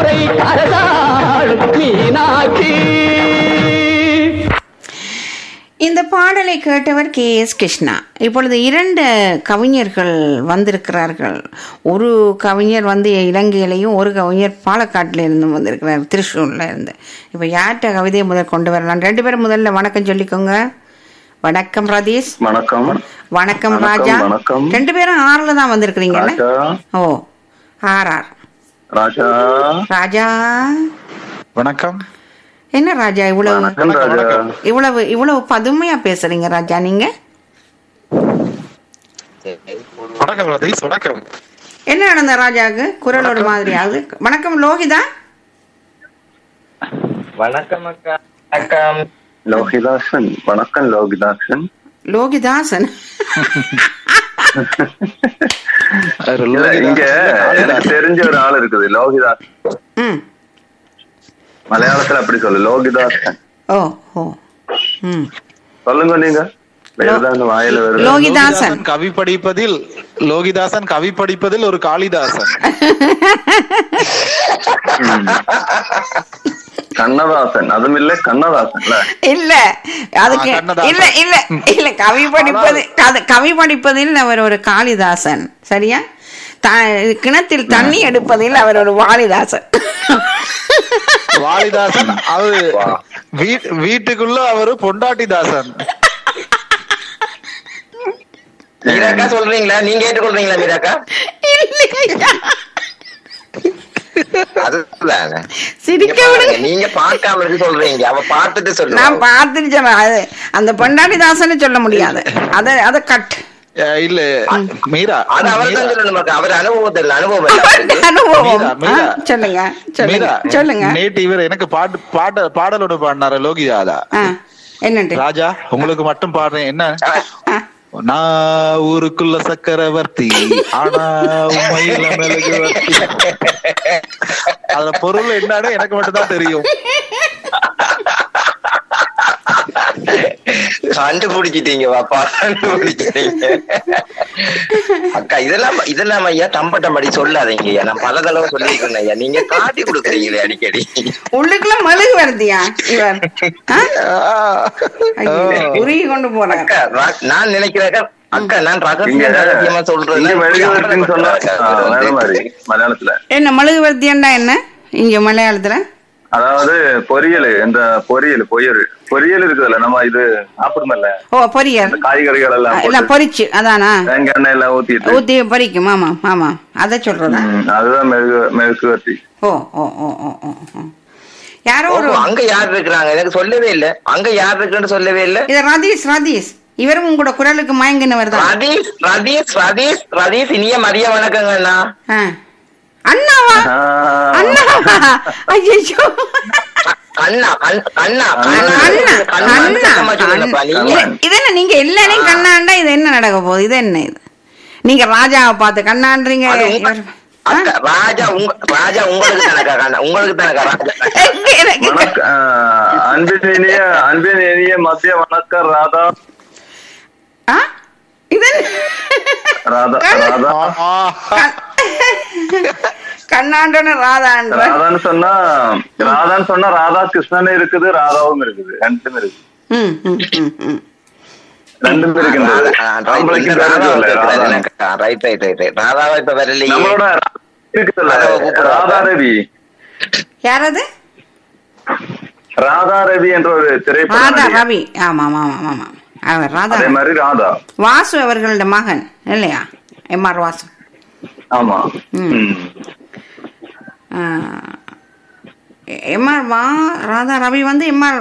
மனதை அரசாளும் மீனாட்சி இந்த பாடலை கேட்டவர் கே எஸ் கிருஷ்ணா இப்பொழுது இரண்டு கவிஞர்கள் வந்திருக்கிறார்கள் ஒரு கவிஞர் வந்து இலங்கையிலையும் ஒரு கவிஞர் பாலக்காட்டில் இருந்தும் வந்திருக்கிறார் திருச்சூர்ல இருந்து இப்போ யார்கிட்ட கவிதையை முதல் கொண்டு வரலாம் ரெண்டு பேரும் முதல்ல வணக்கம் சொல்லிக்கோங்க வணக்கம் ரதீஷ் வணக்கம் வணக்கம் வணக்கம், ராஜா வணக்கம். ரெண்டு பேரும் ஆறுல தான் வந்திருக்கிறீங்கல்ல ராஜா ஓ ஆர் ஆர் ராஜா ராஜா வணக்கம் என்ன ராஜா இவ்வளவு வணக்கம் ராஜா இவ்வளவு இவ்வளவு பதுமையா பேசுறீங்க ராஜா நீங்க வணக்கம் ரதீஷ் வணக்கம் என்ன நடந்த ராஜாவுக்கு குரல் ஒரு மாதிரி ஆகுது வணக்கம் லோகிதா வணக்கம் அக்கா வணக்கம் லோகிதாசன் வணக்கம் லோகிதாசன் லோகிதாசன் இல்ல, இங்க எனக்கு தெரிஞ்ச ஒரு ஆள் இருக்குது லோகிதாசன் ம் மலையாளத்துல அப்படி சொல்லு லோகிதாசன் ஓ ஓ ம் சொல்லுங்க நீங்க வேறதான் வாயில வருது லோகிதாசன் கவி படிப்பதில் லோகிதாசன் கவி படிப்பதில் ஒரு காளிதாசன் ம். கண்ணதாசன் அதுவும் இல்ல கண்ணதாசன்ல இல்ல அதுக்கு ஆ, கண்ணதாசன். இல்ல இல்ல இல்ல கவி படிப்பது அது கவி படிப்பதில் அவர் ஒரு காளிதாசன் சரியா த- கிணத்தில் தண்ணி எடுப்பதில் அவர் ஒரு வாலிதாசன் வாலிதாசன் அது வீட்- வீட்டுக்குள்ள அவரு பொண்டாட்டிதாசன் மீராக்கா சொல்றீங்களா நீங்க ஏற்றுக்கொள்றீங்களா மீராக்கா இல்லையா? அதுதாங்க சிரிக்க நீங்க விடுங்க பாருங்க, நீங்க பார்க்காம இருக்கு சொல்றீங்க அவ பார்த்துட்டு நான் சொல்லுங்க பார்த்துட்டு சொன்னேன் அது அந்த பொண்டாட்டிதாசன்னு சொல்ல முடியாது அத அத கட் அஹ் இல்ல மீரா அது அவர் தான் மீரா, சொல்லணும் அக்கா. அவர் அனுபவத்தில் அனுபவம் இல்ல அவருக்கு. அனுபவம் மீரா, மீரா. ஆ, சொல்லுங்க சொல்லுங்க மீரா சொல்லுங்க நேற்று இவர் எனக்கு பாட்டு பாட பாடலோட பாடினாரு லோகிதாதா ஆ, என்னண்டு ராஜா உங்களுக்கு மட்டும் பாடுறேன் என்ன ஆ, நான் ஊருக்குள்ள சக்கரவர்த்தி ஆனா உண்மையில மெழுகுவர்த்தி அதுல பொருள் என்னன்னு எனக்கு மட்டும் தான் தெரியும் கண்டுபிடிச்சிட்டீங்க பாப்பா கண்டுபிடிச்சிட்டீங்க அக்கா இதெல்லாம் இதெல்லாம் ஐயா தம்பட்டம்படி சொல்லாதீங்க ஐயா நான் பல தடவை சொல்லியிருக்கேன் ஐயா நீங்க காட்டி கொடுக்குறீங்களே அடிக்கடி உள்ளுக்குள்ள மெழுகு வருதியா இவர் ஆ? ஐயோ, உருகி கொண்டு போறாங்க அக்கா ரா- நான் நினைக்கிறேன் அக்கா நான் இங்க ரகசியம் ரகசியமா சொல்றது இங்க மெழுகுவர்த்தின்னு சொன்னா ஆ, வேற மாதிரி மலையாளத்துல என்ன மெழுகு வருத்தியண்டா என்ன இங்க மலையாளத்துல அதாவது பொரியல் இந்த பொரியல் பொரியல் பொரியல் இருக்குதுல்ல நம்ம இது சாப்பிடுமல்ல ஓ பொரியல் இந்த காய்கறிகள் எல்லாம் எல்லாம் போட்டு பொரிச்சு அதானா தேங்காய் எண்ணெய் எல்லாம் ஊத்திட்டு ஊத்தி பொரிக்கும் ஆமா ஆமா அத சொல்றதா ம், அதுதான் மெழுகு மெழுகுவர்த்தி ஓ ஓ ஓ ஓ ஓ ஓ. யாரோ ஒரு அங்க யார் இருக்கிறாங்க எனக்கு சொல்லவே இல்ல அங்க யார் இருக்குன்னு சொல்லவே இல்ல இது ரதீஷ் ரதீஷ் இவரும் உங்களோட குரலுக்கு மயங்கினவர் தான் ரதீஷ் ரதீஷ் ரதீஷ் ரதீஷ் இனிய மதிய வணக்கங்கண்ணா ஆ. அண்ணாவா ஆ. அண்ணாவா ஐயோ அண்ணா அண்ணா அண்ணா அண்ணா கண்ணா அண்ணா சத்தமா சொல்லுங்கப்பா, நீங்க. இது- இது என்ன நீங்க எல்லாரையும் கண்ணாண்டா இது என்ன நடக்க போகுது இது என்ன இது நீங்க ராஜாவை பார்த்து கண்ணான்றீங்க அது உங்க- இவர்- அக்கா, ராஜா உங்க ராஜா உங்களுக்கு தானக்கா கண்ணா உங்களுக்கு தானக்கா ராஜா எங்க எனக்கு வணக்க ஆ, அன்பின் இனிய அன்பின் இனிய மத்திய வணக்கம் ராதா ஆ? இது என்ன? ராதா ராதா கண்ணாண்டன ராதான்ற ராதான்னு சொன்னா ராதான்னு சொன்னா ராதா கிருஷ்ணன் இருக்குது ராதாவும் இருக்குது ரெண்டும் இருக்கு ம், ம், ம், ம். ரெண்டும் இருக்கின்றது ஆம்பளைக்கு பேரு சொல்லல, Radha. Right right right right ராதாவா இப்ப வரலையே நம்மளோட இருக்குதுல்ல ராதாவை கூப்பிடுறா. ராதா ரவி யாரது ராதா ரவி என்ற ஒரு திரைப்பட ராதா நடிகை. ரவி ஆமா ஆமா ஆமா ஆமா அவர் ராதா அதே மாதிரி ராதா வாசு அவர்களோட மகன் இல்லையா எம் ஆர் வாசு ஆமா ம். ம். எம் ஆர் வா ராதா ரவி வந்து M R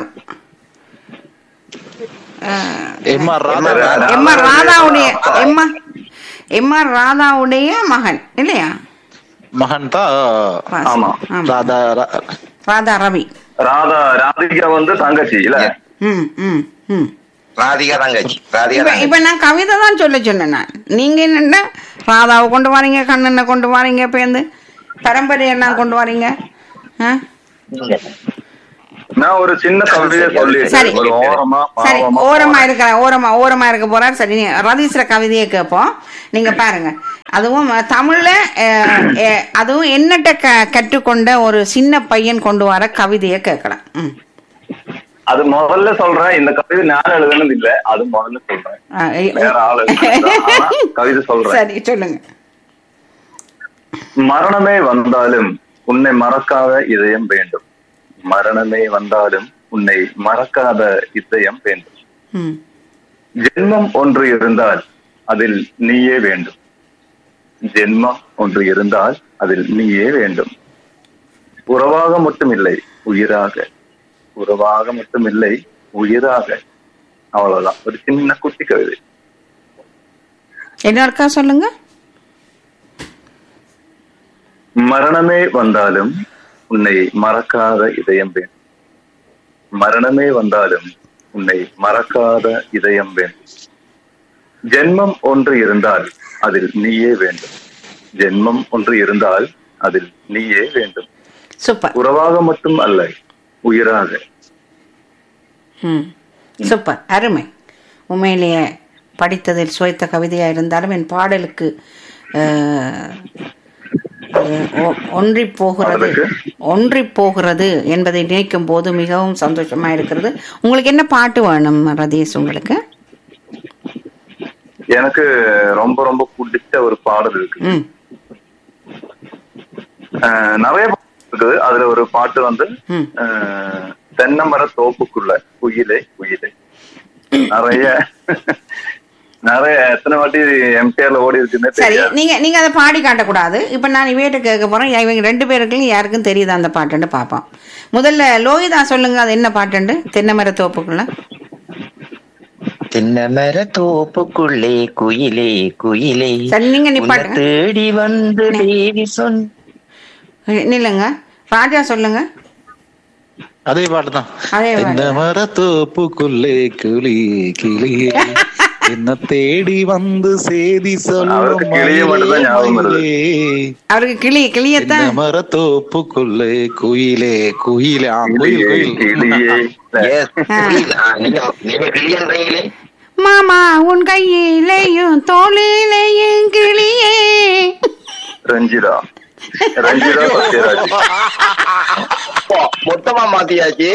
M R Radha Radha. M R ராதாவுடைய அப்பா. எம் ஆர் எம் ஆர் ராதாவுடைய மகன் இல்லையா மகன் தான் வாசு. ஆமா. ஆமா. ராதா ரா- ராதா ரவி ராதா ராதிகா வந்து தங்கச்சி இல்ல ம் ம் ம் ராதிகா தங்கச்சி ராதிகா இப்ப தங்கச்சி இப்ப நான் கவிதை தான் சொல்ல சொன்னேன் நான் நீங்க என்னன்னா ராதாவை கொண்டு வரீங்க கண்ணனை கொண்டு வரீங்க பேருந்து பரம்பரையெல்லாம் கொண்டு வரீங்க ஆ? நான் ஒரு சின்ன கவிதையை சொல்லி சரி. ஒரு ஓரமா சரி பாவமா ஓரமா இருக்கிற ஓரமா ஓரமா இருக்க போறார் சரி நீ ரதீஸ்வர கவிதையை கேட்போம் நீங்க பாருங்க அதுவும் அஹ், தமிழ்ல அஹ், அஹ், அதுவும் என்னட்ட க கற்றுக்கொண்ட ஒரு சின்ன பையன் கொண்டு வர கவிதையை கேட்கலாம் ம். அது முதல்ல சொல்றேன் இந்த கவிதை நான் எழுதுனது இல்ல அது முதல்ல சொல்றேன் அஹ், வேற ஆள் எழுதுனது. ஆனா கவிதை சொல்றேன் சரி சொல்லுங்க மரணமே வந்தாலும் உன்னை மறக்காத இதயம் வேண்டும் மரணமே வந்தாலும் உன்னை மறக்காத இதயம் வேண்டும் ம் ஜென்மம் ஒன்று இருந்தால் அதில் நீயே வேண்டும் ஜென்மம் ஒன்று இருந்தால் அதில் நீயே வேண்டும் உறவாக மட்டும் இல்லை உயிராக உறவாக மட்டும் இல்லை உயிராக அவ்வளவுதான் ஒரு சின்ன குட்டி கவிதை இன்னொருக்கா சொல்லுங்க மரணமே வந்தாலும் உன்னை மறக்காத இதயம் வேண்டும் மரணமே வந்தாலும் உன்னை மறக்காத இதயம் வேண்டும் ஜென்மம் ஒன்று இருந்தால் அதில் நீயே வேண்டும் ஜென்மம் ஒன்று இருந்தால் அதில் நீயே வேண்டும் சூப்பர் உறவாக மட்டும் அல்ல உயிராக ம் சூப்பர் அருமை உண்மையிலேயே படித்ததில் சுவைத்த கவிதையா இருந்தாலும் என் பாடலுக்கு அஹ், அஹ், ஒ- ஒன்றிப் போகிறது பாடலுக்கு? ஒன்றிப் போகிறது என்பதை நினைக்கும் போது மிகவும் சந்தோஷமா இருக்கிறது உங்களுக்கு என்ன பாட்டு வேணும் ரதீஷ் உங்களுக்கு எனக்கு ரொம்ப ரொம்ப பிடிச்ச ஒரு பாடல் இருக்கு ம் அஹ் நிறைய பாட்டு இருக்குது அதுல ஒரு பாட்டு வந்து ம். அஹ், தென்னமர தோப்புக்குள்ள குயிலே குயிலே நிறைய நிறைய எத்தனை வாட்டி எம்டிஆர்ல ஓடி இருக்குன்னே சரி தெரியாது நீங்க நீங்க அதை பாடி காட்டக்கூடாது இப்ப நான் இவையிட்ட கேட்க போறேன் இவங்க ரெண்டு பேருக்கும் யாருக்கும் தெரியுதா அந்த பாட்டுன்னு பார்ப்போம் முதல்ல லோகிதா சொல்லுங்க அது என்ன பாட்டுண்டு தென்னைமர தோப்புக்குள்ள தென்னமர தோப்புக்குள்ளே குயிலே குயிலே சரி, நீங்க உன்னை நிப்பாட்டுங்க. தேடி வந்து தேவி சொன் நில்லுங்க ராஜா சொல்லுங்க அதே பாட்டுதான் அதே பாட்டு. இந்த மரத்தோப்புக்குள்ளே கிளி கிளியே என்ன தேடி வந்து செய்தி அவருக்கு கிளியே மட்டும்தான் ஞாபகம் வருது. சொல்லும் அவருக்கு கிளி கிளியத்தான் இந்த மரத்தோப்புக்குள்ளே குயிலே குயிலே ஆ, குயில் கிளியே குயில் கிளியே Yes, குயில். ஆ, நீங்க நீங்க கிளியன்றீங்களே மாமா உன் கையிலையும் தோளிலையும் கிளியே ரஞ்சிதா ரஞ்சிதா சத்யராஜ் அப்போ, மொத்தமா மாத்தியாச்சு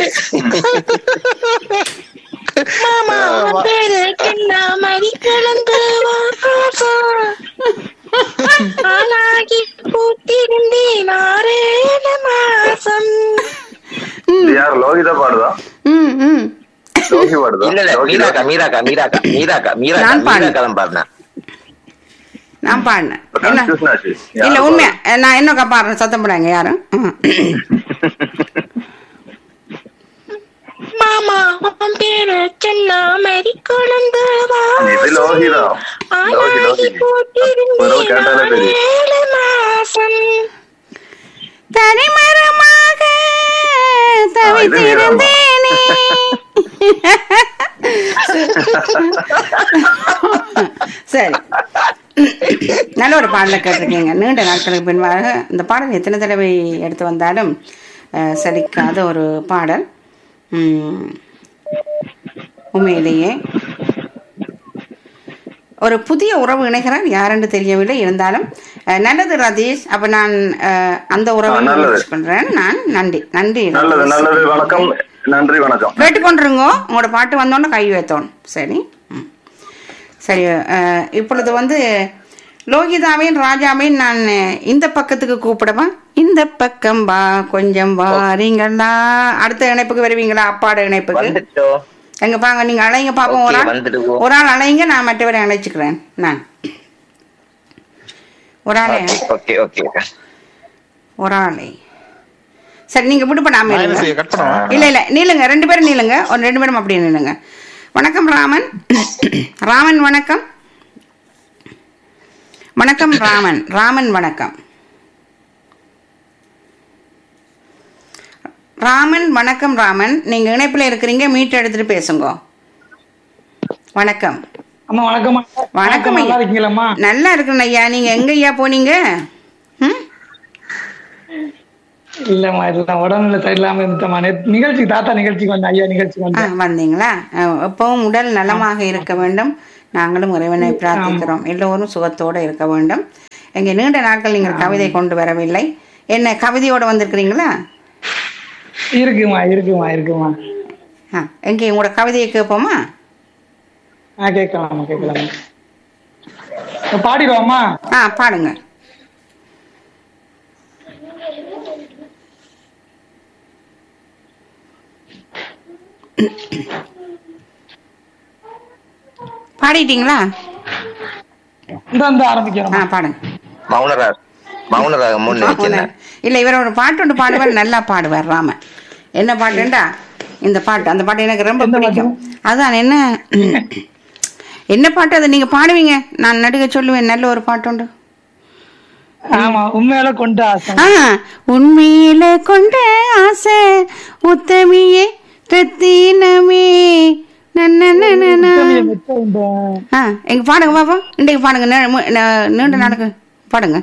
இது யார் லோகிதா பாடுதா ம் ம் லோகி பாடுதா இல்ல இல்ல லோகிதா மீராக்கா மீராக்கா மீராக்கா மீராக்கா மீராக்கா நான் பாடுறேன். மீராக்கா தான் பாடினேன் நான் பாடினேன் இப்ப என்ன confusion ஆச்சு. இல்ல யார் உண்மையா நான் என்னக்கா பாடுறேன் சத்தம் போடாங்க யாரும் ம். மாமா உன் பேரு சென்னாமரி குழந்து இது லோகிதா லோகி லோகி ஒரு கேட்டாலே தெரியும் ஏழு மாசம் தனிமரமாக தவித்திருந்தேனே சரி நல்ல ஒரு பாடலை கேட்டிருக்கீங்க நீண்ட நாட்களுக்கு பின்பாக இந்த பாடல் எத்தனை தடவை எடுத்து வந்தாலும் அஹ், சலிக்காத ஒரு பாடல் உம், உண்மையிலேயே ஒரு புதிய உறவு இணைகிறார் யாரென்று தெரியவில்லை இருந்தாலும் அஹ், நல்லது ரதீஷ் அப்ப நான் அஹ், அந்த உறவை ஆ, நல்லது. யூஸ் பண்றேன் நான் நன்றி நன்றி நல்லது ரதீஷ். நல்லது வணக்கம் நன்றி வணக்கம் கேட்டுக்கொண்டிருங்கோ உங்களோட பாட்டு வந்தோன்னே கை வைத்தோணும் சரி ம். சரி அஹ், இப்பொழுது வந்து லோகிதாவையும் ராஜாவையும் நான் இந்த பக்கத்துக்கு கூப்பிடவா இந்த பக்கம் வா கொஞ்சம் வாரீங்களா அடுத்த இணைப்புக்கு வருவீங்களா அப்பாட இணைப்புக்கு வந்துட்டோம் எங்க பாங்க நீங்க அழைங்க பாப்போம் ஒரு Okay, ஆள் வந்துடுவோம். ஒரு ஆள் அழைங்க நான் மற்றவரை அழைச்சுக்கிறேன் நான் ஒரு ஆளை ஓகே ஓகே ஒரு ஆளை சரி நீங்க விடுபடாம நான் என்ன இருங்க செய்ய கட் பண்ணவா இல்ல இல்ல நீளுங்க ரெண்டு பேரும் நீளுங்க ஒரு ரெண்டு பேரும் அப்படியே நில்லுங்க வணக்கம் ராமன் ராமன் வணக்கம் வணக்கம் ராமன் ராமன் வணக்கம் ராமன் வணக்கம் ராமன் நீங்க இணைப்புல இருக்கிறீங்க மீட் எடுத்துட்டு பேசுங்க வணக்கம் அம்மா வணக்கம் வணக்கம் நல்லா ஐயா. இருக்கீங்களாம்மா நல்லா இருக்கணும் ஐயா நீங்க எங்க ஐயா போனீங்க ம்? இல்லம்மா இல்ல உடம்புல சரியில்லாம இருந்தம்மா நேத்து நிகழ்ச்சிக்கு தாத்தா நிகழ்ச்சிக்கு வந்தேன் ஐயா நிகழ்ச்சிக்கு ஆ, வந்தேன் வந்தீங்களா ஆ, எப்பவும் உடல் நலமாக இருக்க வேண்டும் நாங்களும் இறைவனை பிரார்த்திக்கிறோம் எல்லோரும் சுகத்தோட இருக்க வேண்டும் எங்க நீண்ட நாட்கள் நீங்கள் கவிதை கொண்டு வரவில்லை என்ன கவிதையோட வந்திருக்கிறீங்களா இருக்குமா இருக்குமா இருக்குமா ஆ, எங்கே உங்களோட கவிதையை கேட்போமா ஆ கேட்கலாமா கேட்கலாமா இப்ப பாடிடுவோமா ஆ பாடுங்க பாடிட்டீங்களா இந்த இந்த ஆரம்பிக்கிறோம் ஆ பாடுங்க மௌனரார் மௌனராக முன் வச்சிருந்தேன் இல்ல இவர் ஒரு பாட்டு ஒன்று பாடுவார் நல்லா பாடுவார் ராமன் என்ன பாட்டுண்டா இந்த பாட்டு அந்த பாட்டு எனக்கு ரொம்ப எந்த பிடிக்கும் அதான் என்ன என்ன பாட்டு அதை நீங்க பாடுவீங்க நான் நடுக சொல்லுவேன் நல்ல ஒரு பாட்டு உண்டு ஆமா உண்மையில கொண்டு ஆசை ஆ, உண்மையில கொண்ட ஆசை உத்தமியே ரத்தினமே நன்னனனனா. உத்தமியை மெத்த உண்டு. ஆ எங்க பாடுங்க பாப்பா இன்றைக்கு பாடுங்க நே- மு- நே- நீண்ட நாளுக்கு பாடுங்க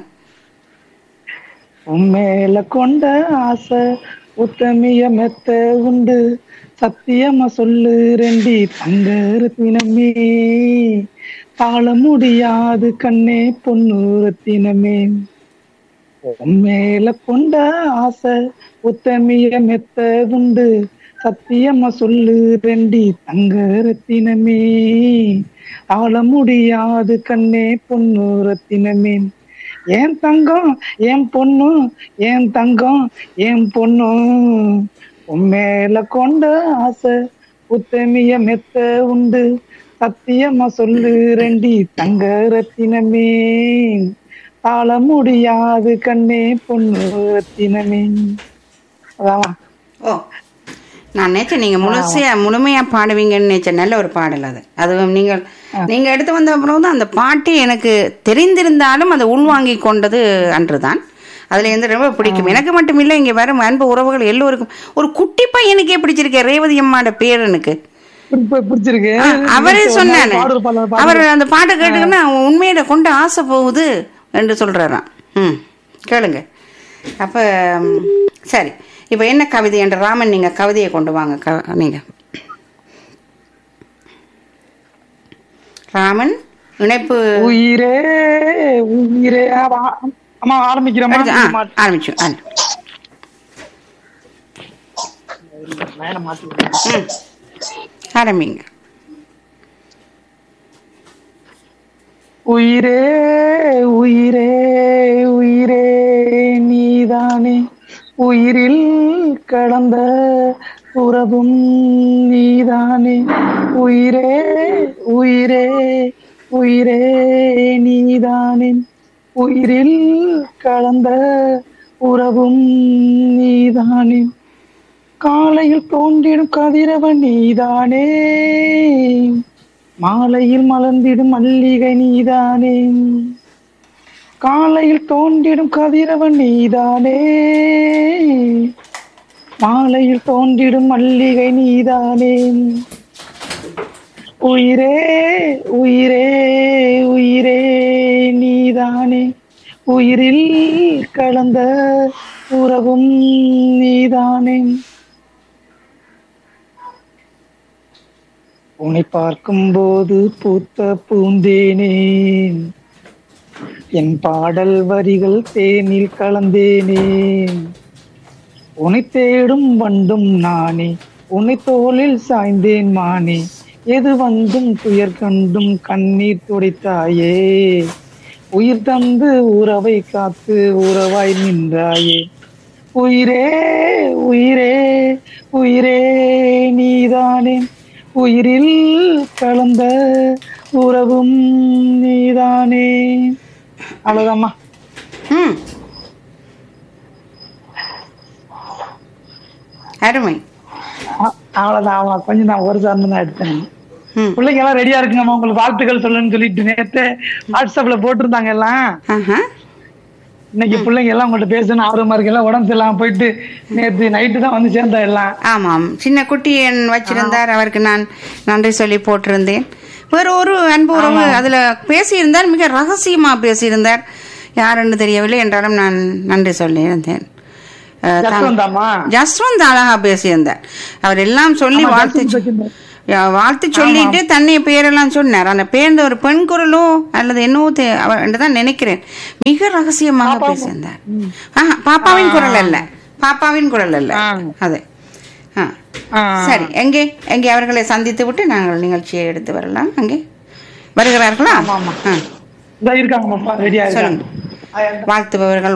உண்மையில கொண்ட ஆசை உத்தமிய மெத்த உண்டு சத்தியமா சொல்லு ரெண்டி தங்க ரத்தினமே தாழ முடியாது கண்ணே பொண்ணு ரத்தினமே உண்மையில கொண்ட ஆசை உத்தமிய மெத்த உண்டு சத்தியமா சொல்லு ரெண்டி தங்க ரத்தினமே தாழ முடியாது கண்ணே பொண்ணு ரத்தினமே ஏன் தங்கம் ஏன் பொண்ணு ஏன் தங்கம் ஏன் பொண்ணு உண்மையில கொண்ட ஆசை உத்தமிய மெத்த உண்டு சத்தியமா சொல்லு ரெண்டி தங்க ரத்தினமே தாழ முடியாது கண்ணே பொண்ணு ரத்தினமே அதான் ஓ நான் நினைச்சேன் நீங்க முழுசையா முழுமையா பாடுவீங்கன்னு நினைச்சேன் நல்ல ஒரு பாடல் அது அதுவும் நீங்கள் நீங்க எடுத்து வந்த அப்புறம் தான் அந்த பாட்டு எனக்கு தெரிந்திருந்தாலும் அதை உள்வாங்கி கொண்டது அன்றுதான் அதுல இருந்து ரொம்ப பிடிக்கும் எனக்கு மட்டும் இல்லை இங்க வரும் அன்பு உறவுகள் எல்லோருக்கும் ஒரு குட்டி பையனுக்கே பிடிச்சிருக்கேன் ரேவதி அம்மாட பேரனுக்கு பிடிப்ப- பிடிச்சிருக்கு ஆ, அவரே சொன்னானே பாடல் பாடல் பாடல். அவர் அந்த பாட்டை கேட்டுக்கன்னா அவன் உண்மையில கொண்டு ஆசை போகுது என்று சொல்றாராம் ம் கேளுங்க அப்ப ம், சரி இப்ப என்ன கவிதை என்ற ராமன் நீங்க கவிதையை கொண்டு வாங்க க- நீங்க ராமன் இணைப்பு உயிரே உயிரே ஆமா, அம்மா ஆரம்பிக்கிறோமா அடுத்து, ஆ, ஆரம்பிச்சு ஆ. மேல மாத்தி விடுறேன். ம். ஆரம்பிங்க உயிரே உயிரே உயிரே நீதானே உயிரில் கடந்த உறவும் நீதானே உயிரே உயிரே உயிரே நீதானே உயிரில் கலந்த உறவும் நீதானே காலையில் தோன்றிடும் கதிரவன் நீதானே மாலையில் மலர்ந்திடும் மல்லிகை நீதானே காலையில் தோன்றிடும் கதிரவன் நீதானே மாலையில் தோன்றிடும் மல்லிகை நீதானே உயிரே உயிரே உயிரே நீதானே உயிரில் கலந்த உறவும் நீதானே உன்னை பார்க்கும்போது பூத்த பூந்தேனே என் பாடல் வரிகள் தேனில் கலந்தேனே உன்னை தேடும் வண்டும் நானே உன்னை தோளில் சாய்ந்தேன் மானே எது வந்தும் துயர் கண்டும் கண்ணீர் துடைத்தாயே உயிர் தந்து உறவை காத்து உறவாய் நின்றாயே உயிரே உயிரே உயிரே நீதானே உயிரில் கலந்த உறவும் நீதானே அவ்வளவுதாம்மா ம் அருமை அ- அவ்வளவுதான் அவ்வளவு கொஞ்சம் நான் ஒரு சார்ந்து தான் எடுத்தேன் ம் பிள்ளைங்க எல்லாம் ரெடியா இருக்குங்கம்மா உங்களுக்கு வாழ்த்துக்கள் சொல்லுன்னு சொல்லிட்டு நேத்து வாட்ஸ்அப்ல போட்டிருந்தாங்க எல்லாம் ஆஹா இன்னைக்கு பிள்ளைங்க எல்லாம் உங்கள்ட்ட பேசணும் ஆர்வமா இருக்கு எல்லாம் உடம்பு சரியில்லாம போயிட்டு நேத்து நைட்டு தான் வந்து சேர்ந்தா எல்லாம் ஆமாம் சின்ன குட்டி என் வச்சிருந்தார் அவருக்கு நான் நன்றி சொல்லி போட்டிருந்தேன் வேற ஒரு அன்பு உறவு அதுல பேசியிருந்தார் மிக ரகசியமா பேசியிருந்தார் யாருன்னு தெரியவில்லை என்றாலும் நான் நன்றி சொல்லியிருந்தேன் அஹ், தாங்க- ஜஸ்வந்தாமா? ஜஸ்வந்த் அழகா பேசியிருந்தார் அவர் எல்லாம் சொல்லி ஆமா, வாழ்த்து ஜஸ்வந்த் சொ- பேசியிருந்தார். யா, வாழ்த்து சொல்லிட்டு தன்னை பேரெல்லாம் சொன்னார் அந்த பேர்ந்த ஒரு பெண் குரலோ அல்லது என்னவோ தெ- அவ- என்று தான் நினைக்கிறேன் மிக ரகசியமாக பேசியிருந்தார் ஆஹா, பாப்பாவின் குரல் அல்ல பாப்பாவின் குரல் அல்ல ஆ. அது ஆ. ஆ. சரி எங்கே எங்கே அவர்களை சந்தித்து விட்டு நாங்கள் நிகழ்ச்சியை எடுத்து வரலாம் அங்கே வருகிறார்களா ஆமா, ஆமா. ஆ. இதோ இருக்காங்கம்மா ரெடியா சொல்லுங்க இருக்காங்க வாழ்த்துபவர்கள்